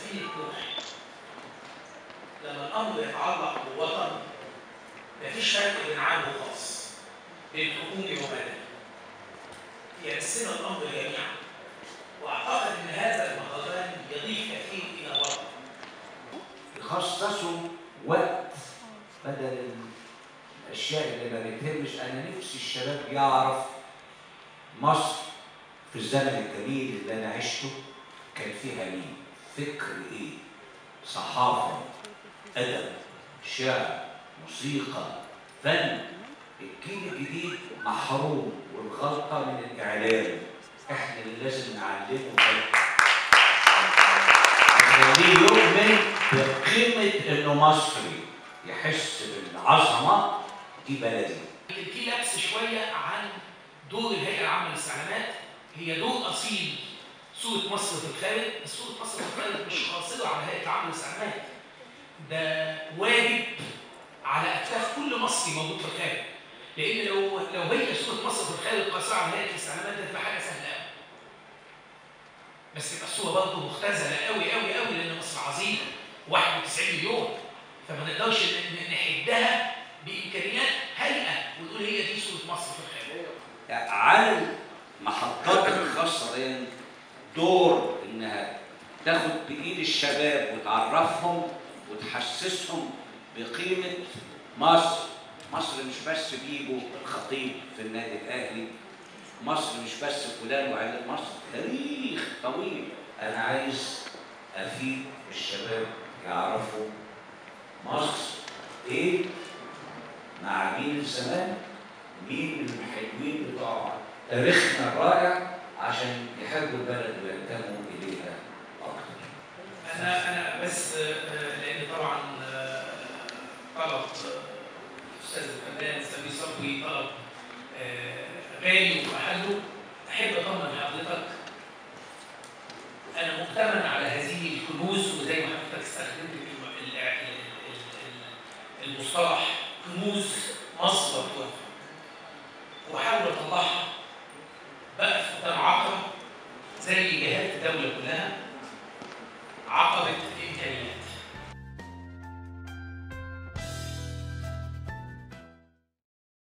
سفينة نوح لما الأمر يتعلق بالوطن مفيش فرق بين عام وخاص بين حكومي ومدني يمسنا الأمر جميعا وأعتقد أن هذا المهرجان يضيف كثير إلى الوطن يخصصوا وقت بدل الاشياء اللي ما بتهمش انا نفسي الشباب يعرف مصر في الزمن الجميل اللي انا عشته كان فيها مين فكر ايه صحافه ادب شعر موسيقى فن الجيل الجديد محروم والغلطه من الاعلام احنا اللي لازم نعلمه ده نخليه يؤمن بقيمه انه مصري يحس بالعظمه دي بلدي يمكن في لبس شويه عن دور الهيئه العامه للاستعلامات هي دور اصيل صوره مصر في الخارج بس صوره مصر في الخارج مش قاصره على الهيئه العامه للاستعلامات ده واجب على اكتاف كل مصري موجود في الخارج لان لو لو هي صوره مصر في الخارج قاصره على هيئه الاستعلامات ده تبقى حاجه سهله قوي بس تبقى الصوره برضه مختزله قوي قوي قوي لان مصر عظيمه 91 مليون فما نقدرش ن- ن- نحدها بامكانيات هيئه ونقول هي دي صوره مصر في الخارج على المحطات الخاصة دي دور إنها تاخد بإيد الشباب وتعرفهم وتحسسهم بقيمة مصر مصر مش بس بيجوا الخطيب في النادي الأهلي مصر مش بس فلان وعلان مصر تاريخ طويل أنا عايز أفيد الشباب يعرفوا مصر إيه مع مين زمان مين الحلوين بتوع تاريخنا الرائع عشان يحبوا البلد وينتموا اليها اكتر. انا انا بس آه، لان طبعا آه، طلب آه، الاستاذ الفنان سمير صبري طلب آه، غالي ومحله احب اطمن حضرتك انا مؤتمن على هذه الكنوز وزي ما حضرتك استخدمت الم- ال- ال- ال- المصطلح كنوز مصدر تحفه واحاول اطلعها بقى في قدام عقرب زي جهات الدوله كلها